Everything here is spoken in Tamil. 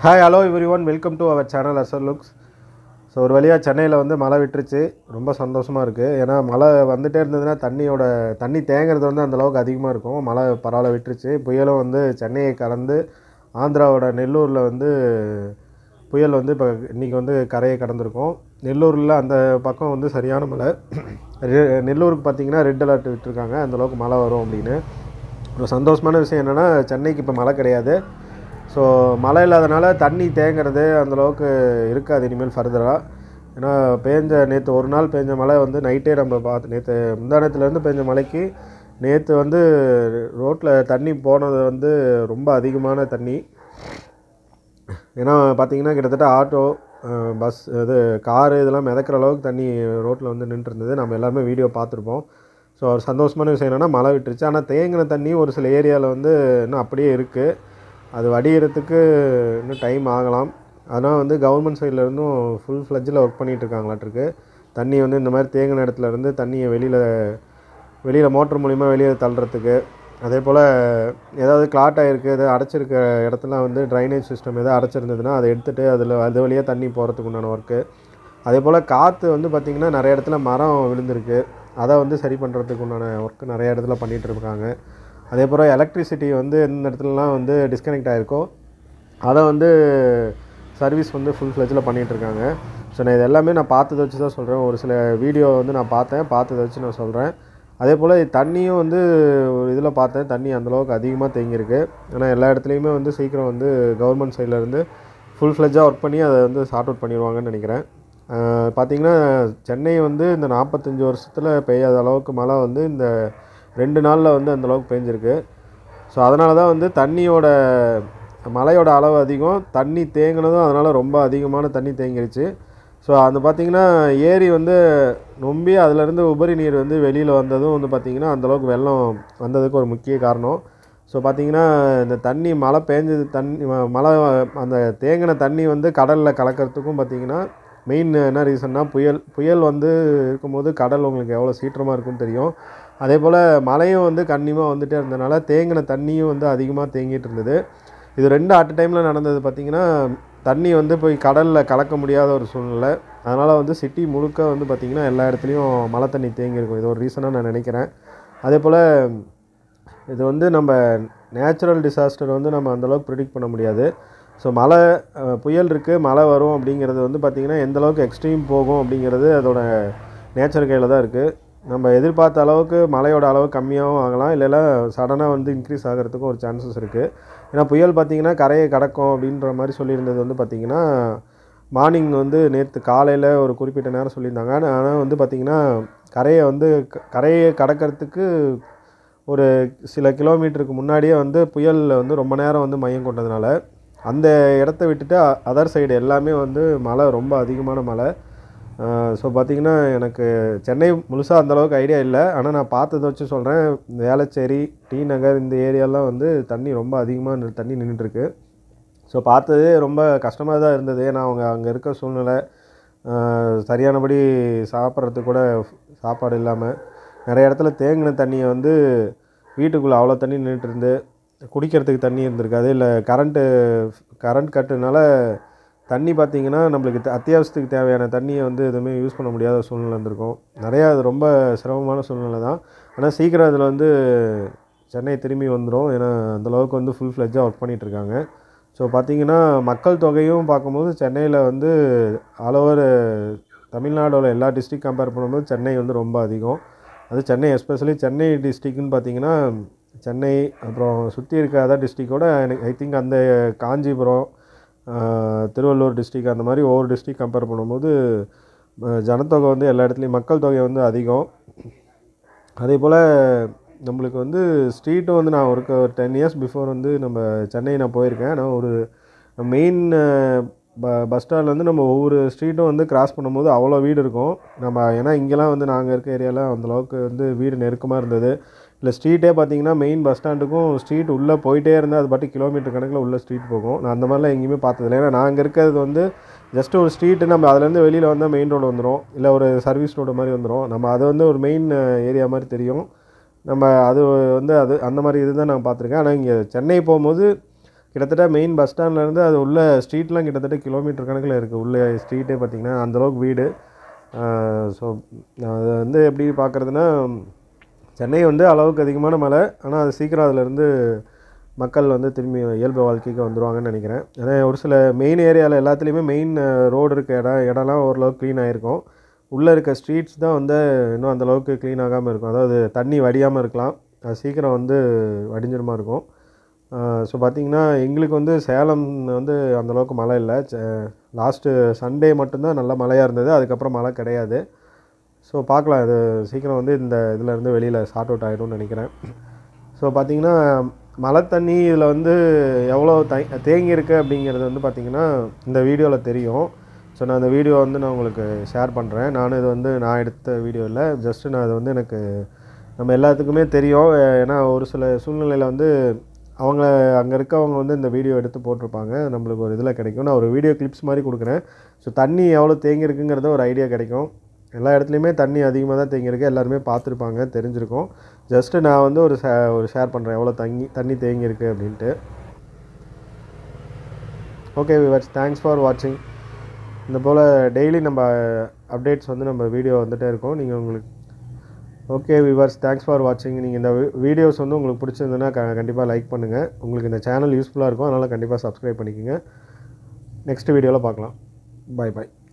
hi hello everyone welcome to our channel Azar looks so ஒரு வழியாக சென்னையில் வந்து மழை விட்டுருச்சு ரொம்ப சந்தோஷமாக இருக்குது ஏன்னா மழை வந்துட்டே இருந்ததுன்னா தண்ணியோட தண்ணி தேங்குறது வந்து அந்தளவுக்கு அதிகமாக இருக்கும் மழை பரவாயில்ல விட்டுருச்சு புயலும் வந்து சென்னையை கடந்து ஆந்திராவோட நெல்லூரில் வந்து புயல் வந்து இப்போ இன்றைக்கி வந்து கரையை கடந்திருக்கும் நெல்லூரில் அந்த பக்கம் வந்து சரியான மழை ரெ- நெல்லூருக்கு பார்த்தீங்கன்னா ரெட் அலர்ட் விட்டுருக்காங்க அந்தளவுக்கு மழை வரும் அப்படின்னு ஒரு சந்தோஷமான விஷயம் என்னென்னா சென்னைக்கு இப்போ மழை கிடையாது ஸோ மழை இல்லாதனால தண்ணி தேங்குறது அந்தளவுக்கு இருக்காது இனிமேல் ஃபர்தராக ஏன்னா பேஞ்ச நேற்று ஒரு நாள் பேஞ்ச மழை வந்து நைட்டே நம்ம பார்த்து நேற்று முந்தானத்துலேருந்து பேஞ்ச மழைக்கு நேற்று வந்து ரோட்டில் தண்ணி போனது வந்து ரொம்ப அதிகமான தண்ணி ஏன்னா பார்த்தீங்கன்னா கிட்டத்தட்ட ஆட்டோ பஸ் இது காரு இதெல்லாம் மிதக்கிற அளவுக்கு தண்ணி ரோட்டில் வந்து நின்றுட்டு இருந்தது நம்ம எல்லாருமே வீடியோ பார்த்துருப்போம் ஸோ ஒரு சந்தோஷமான விஷயம் என்னென்னா மழை விட்டுருச்சு ஆனால் தேங்கின தண்ணி ஒரு சில ஏரியாவில் வந்து இன்னும் அப்படியே இருக்குது அது வடிகிறதுக்கு இன்னும் டைம் ஆகலாம் அதனால் வந்து கவர்மெண்ட் சைட்லேருந்தும் ஃபுல் ஃப்ளட்ஜில் ஒர்க் பண்ணிகிட்டு இருக்காங்களாட்டிருக்கு தண்ணி வந்து இந்த மாதிரி தேங்கின இடத்துல இருந்து தண்ணியை வெளியில் வெளியில் மோட்டர் மூலிமா வெளியே தள்ளுறதுக்கு அதே போல் ஏதாவது கிளாட் ஆகிருக்கு எதாவது அடைச்சிருக்க இடத்துல வந்து ட்ரைனேஜ் சிஸ்டம் எதாவது அடைச்சிருந்ததுன்னா அதை எடுத்துகிட்டு அதில் அது வழியாக தண்ணி போகிறதுக்கு உண்டான ஒர்க்கு அதே போல் காற்று வந்து பார்த்திங்கன்னா நிறைய இடத்துல மரம் விழுந்திருக்கு அதை வந்து சரி பண்ணுறதுக்கு உண்டான ஒர்க்கு நிறைய இடத்துல பண்ணிகிட்டு இருக்காங்க அதே போல் எலக்ட்ரிசிட்டி வந்து எந்த இடத்துலலாம் வந்து டிஸ்கனெக்ட் ஆகிருக்கோ அதை வந்து சர்வீஸ் வந்து ஃபுல் ஃப்ளெஜில் பண்ணிகிட்ருக்காங்க ஸோ நான் இது எல்லாமே நான் பார்த்ததை வச்சு தான் சொல்கிறேன் ஒரு சில வீடியோ வந்து நான் பார்த்தேன் பார்த்ததை வச்சு நான் சொல்கிறேன் அதே போல் தண்ணியும் வந்து ஒரு இதில் பார்த்தேன் தண்ணி அந்தளவுக்கு அதிகமாக தேங்கியிருக்கு ஏன்னா எல்லா இடத்துலையுமே வந்து சீக்கிரம் வந்து கவர்மெண்ட் சைட்லேருந்து ஃபுல் ஃப்ளெஜ்ஜாக ஒர்க் பண்ணி அதை வந்து சார்ட் அவுட் பண்ணிடுவாங்கன்னு நினைக்கிறேன் ஆஹ் பார்த்தீங்கன்னா சென்னை வந்து இந்த நாற்பத்தஞ்சு வருஷத்தில் பெய்யாத அளவுக்கு மழை வந்து இந்த ரெண்டு நாளில் வந்து அந்த அளவுக்கு பெஞ்சிருக்கு ஸோ அதனால தான் வந்து தண்ணியோட மழையோட அளவு அதிகம் தண்ணி தேங்கினதும் அதனால் ரொம்ப அதிகமான தண்ணி தேங்கிருச்சு ஸோ அந்த பார்த்திங்கன்னா ஏரி வந்து நொம்பி அதுலேருந்து உபரி நீர் வந்து வெளியில் வந்ததும் வந்து பார்த்திங்கன்னா அந்தளவுக்கு வெள்ளம் வந்ததுக்கு ஒரு முக்கிய காரணம் ஸோ பார்த்திங்கன்னா இந்த தண்ணி மழை பேஞ்சது தண்ணி ம- மழை அந்த தேங்கின தண்ணி வந்து கடலில் கலக்கிறதுக்கும் பார்த்திங்கன்னா மெயின் என்ன ரீசன்னா புயல் புயல் வந்து இருக்கும்போது கடல் உங்களுக்கு எவ்வளோ சீற்றமாக இருக்குன்னு தெரியும் அதே போல் மழையும் வந்து கன்னிமாக வந்துட்டே இருந்தனால தேங்கின தண்ணியும் வந்து அதிகமாக தேங்கிட்டு இருந்தது இது ரெண்டு அட் டைமில் நடந்தது பார்த்திங்கன்னா தண்ணி வந்து போய் கடலில் கலக்க முடியாத ஒரு சூழ்நிலை அதனால் வந்து சிட்டி முழுக்க வந்து பார்த்திங்கன்னா எல்லா இடத்துலையும் மழை தண்ணி தேங்கியிருக்கும் இது ஒரு ரீசனாக நான் நினைக்கிறேன் அதே போல் இது வந்து நம்ம நேச்சுரல் டிசாஸ்டர் வந்து நம்ம அந்தளவுக்கு ப்ரிடிக்ட் பண்ண முடியாது ஸோ மழை அஹ், புயல் இருக்குது மழை வரும் அப்படிங்கிறது வந்து பார்த்திங்கன்னா எந்த அளவுக்கு எக்ஸ்ட்ரீம் போகும் அப்படிங்கிறது அதோட நேச்சர் கையில் தான் இருக்குது நம்ம எதிர்பார்த்த அளவுக்கு மழையோட அளவு கம்மியாகவும் ஆகலாம் இல்லைன்னா சடனாக வந்து இன்க்ரீஸ் ஆகிறதுக்கும் ஒரு சான்சஸ் இருக்குது ஏன்னா புயல் பார்த்திங்கன்னா கரையை கடக்கும் அப்படின்ற மாதிரி சொல்லியிருந்தது வந்து பார்த்திங்கன்னா மார்னிங் வந்து நேற்று காலையில் ஒரு குறிப்பிட்ட நேரம் சொல்லியிருந்தாங்க ஆனால் வந்து பார்த்திங்கன்னா கரையை வந்து க- கரையை கடக்கிறதுக்கு ஒரு சில கிலோமீட்டருக்கு முன்னாடியே வந்து புயலில் வந்து ரொம்ப நேரம் வந்து மையம் கொண்டதுனால அந்த இடத்த விட்டுட்டு அதர் சைடு எல்லாமே வந்து மழை ரொம்ப அதிகமான மழை ஸோ பார்த்திங்கன்னா எனக்கு சென்னை முழுசாக அந்தளவுக்கு ஐடியா இல்லை ஆனால் நான் பார்த்ததை வச்சு சொல்கிறேன் வேளச்சேரி டி நகர் இந்த ஏரியாலாம் வந்து தண்ணி ரொம்ப அதிகமாக தண்ணி நின்றுட்டுருக்கு ஸோ பார்த்ததே ரொம்ப கஷ்டமாக தான் இருந்தது ஏன்னா அவங்க அங்கே இருக்க சூழ்நிலை ஆஹ், சரியானபடி சாப்பிட்றதுக்கு கூட சாப்பாடு இல்லாமல் நிறைய இடத்துல தேங்கின தண்ணியை வந்து வீட்டுக்குள்ளே அவ்வளோ தண்ணி நின்றுட்டு இருந்து குடிக்கிறதுக்கு தண்ணி இருந்திருக்காது இல்லை கரண்ட்டு கரண்ட் கட்டுனால தண்ணி பார்த்திங்கன்னா நம்மளுக்கு தே- அத்தியாவசியத்துக்கு தேவையான தண்ணியை வந்து எதுவுமே யூஸ் பண்ண முடியாத சூழ்நிலை இருந்திருக்கும் நிறையா அது ரொம்ப சிரமமான சூழ்நிலை தான் ஆனால் சீக்கிரம் அதில் வந்து சென்னை திரும்பி வந்துடும் ஏன்னா அந்தளவுக்கு வந்து ஃபுல் ஃப்ளெஜ்ஜாக ஒர்க் பண்ணிகிட்டு இருக்காங்க ஸோ பார்த்தீங்கன்னா மக்கள் தொகையும் பார்க்கும்போது சென்னையில் வந்து ஆல் ஓவர் தமிழ்நாடோட எல்லா டிஸ்ட்ரிக்ட் கம்பேர் பண்ணும்போது சென்னை வந்து ரொம்ப அதிகம் அது சென்னை எஸ்பெஷலி சென்னை டிஸ்ட்ரிக்ட்னு பார்த்தீங்கன்னா சென்னை அப்புறம் சுற்றி இருக்க அதர் டிஸ்ட்ரிக்டோட எனக்கு ஐ திங்க் அந்த காஞ்சிபுரம் ஆஹ், திருவள்ளூர் டிஸ்ட்ரிக் அந்த மாதிரி ஒவ்வொரு டிஸ்ட்ரிக் கம்பேர் பண்ணும்போது அஹ், ஜனத்தொகை வந்து எல்லா இடத்துலையும் மக்கள் தொகை வந்து அதிகம் அதே போல் நம்மளுக்கு வந்து ஸ்ட்ரீட்டும் வந்து நான் ஒரு டென் இயர்ஸ் பிஃபோர் வந்து நம்ம சென்னை நான் போயிருக்கேன் நான் ஒரு மெயின் ப பஸ் ஸ்டாண்ட்லேருந்து நம்ம ஒவ்வொரு ஸ்ட்ரீட்டும் வந்து கிராஸ் பண்ணும்போது அவ்வளோ வீடு இருக்கும் நம்ம ஏன்னா இங்கெல்லாம் வந்து நாங்கள் இருக்க ஏரியாவில் அந்தளவுக்கு வந்து வீடு நெருக்கமாக இருந்தது இல்லை ஸ்ட்ரீட்டே பார்த்தீங்கன்னா மெயின் பஸ் ஸ்டாண்டுக்கும் ஸ்ட்ரீட் உள்ளே போயிட்டே இருந்தால் அது பாட்டு கிலோமீட்டர் கணக்கில் உள்ள ஸ்ட்ரீட் போகும் நான் அந்த மாதிரிலாம் எங்கேயுமே பார்த்ததில்ல ஏன்னா நாங்கள் இருக்கிறது வந்து ஜஸ்ட் ஒரு ஸ்ட்ரீட்டு நம்ம அதுலேருந்து வெளியில் வந்தால் மெயின் ரோடு வந்துடும் இல்லை ஒரு சர்வீஸ் ரோடு மாதிரி வந்துடும் நம்ம அது வந்து ஒரு மெயின் ஏரியா மாதிரி தெரியும் நம்ம அது வந்து அது அந்த மாதிரி இதுதான் நான் பார்த்துருக்கேன் ஆனால் இங்கே சென்னை போகும்போது கிட்டத்தட்ட மெயின் பஸ் ஸ்டாண்ட்லேருந்து அது உள்ள ஸ்ட்ரீட்லாம் கிட்டத்தட்ட கிலோமீட்டர் கணக்கில் இருக்குது உள்ள ஸ்ட்ரீட்டே பார்த்திங்கன்னா அந்தளவுக்கு வீடு ஸோ அது வந்து எப்படி பார்க்குறதுனா சென்னை வந்து அளவுக்கு அதிகமான மழை ஆனால் அது சீக்கிரம் அதிலேருந்து மக்கள் வந்து திரும்பி இயல்பு வாழ்க்கைக்கு வந்துடுவாங்கன்னு நினைக்கிறேன் ஏன்னா ஒரு சில மெயின் ஏரியாவில் எல்லாத்துலேயுமே மெயின் ரோடு இருக்க இடம் இடம்லாம் ஓரளவுக்கு க்ளீன் ஆகிருக்கும் உள்ளே இருக்க ஸ்ட்ரீட்ஸ் தான் வந்து இன்னும் அந்தளவுக்கு க்ளீன் ஆகாமல் இருக்கும் அதாவது தண்ணி வடியாமல் இருக்கலாம் அது சீக்கிரம் வந்து வடிஞ்சிருமா இருக்கும் ஸோ பார்த்திங்கன்னா எங்களுக்கு வந்து சேலம் வந்து அந்தளவுக்கு மழை இல்லை லாஸ்ட்டு சண்டே மட்டும்தான் நல்ல மழையாக இருந்தது அதுக்கப்புறம் மழை கிடையாது ஸோ பார்க்கலாம் இது சீக்கிரம் வந்து இந்த இதிலேருந்து வெளியில் சார்ட் அவுட் ஆகிடும்னு நினைக்கிறேன் ஸோ பார்த்திங்கன்னா மழை தண்ணி இதில் வந்து எவ்வளோ தை தேங்கி இருக்குது அப்படிங்கிறது வந்து பார்த்திங்கன்னா இந்த வீடியோவில் தெரியும் ஸோ நான் அந்த வீடியோ வந்து நான் உங்களுக்கு ஷேர் பண்ணுறேன் நான் இது வந்து நான் எடுத்த வீடியோ இல்லை ஜஸ்ட்டு நான் இது வந்து எனக்கு நம்ம எல்லாத்துக்குமே தெரியும் ஏன்னா ஒரு சில சூழ்நிலையில் வந்து அவங்க அங்கே இருக்கவங்க வந்து இந்த வீடியோ எடுத்து போட்டிருப்பாங்க நம்மளுக்கு ஒரு இதில் கிடைக்கும் நான் ஒரு வீடியோ கிளிப்ஸ் மாதிரி கொடுக்குறேன் ஸோ தண்ணி எவ்வளோ தேங்கி இருக்குங்கிறத ஒரு ஐடியா கிடைக்கும் எல்லா இடத்துலையுமே தண்ணி அதிகமாக தான் தேங்கியிருக்கு எல்லாருமே பார்த்துருப்பாங்க தெரிஞ்சிருக்கும் ஜஸ்ட்டு நான் வந்து ஒரு ஷே ஒரு ஷேர் பண்ணுறேன் எவ்வளோ தங்கி தண்ணி தேங்கியிருக்கு அப்படின்ட்டு ஓகே விவர்ஸ் தேங்க்ஸ் ஃபார் வாட்சிங் இந்த போல் டெய்லி நம்ம அப்டேட்ஸ் வந்து நம்ம வீடியோ வந்துகிட்டே இருக்கோம் நீங்கள் உங்களுக்கு ஓகே விவர்ஸ் தேங்க்ஸ் ஃபார் வாட்சிங் நீங்கள் இந்த வீடியோஸ் வந்து உங்களுக்கு பிடிச்சிருந்ததுன்னா க கண்டிப்பாக லைக் பண்ணுங்கள் உங்களுக்கு இந்த சேனல் யூஸ்ஃபுல்லாக இருக்கும் அதனால் கண்டிப்பாக சப்ஸ்கிரைப் பண்ணிக்கோங்க நெக்ஸ்ட் வீடியோவில் பார்க்கலாம் பாய் பாய்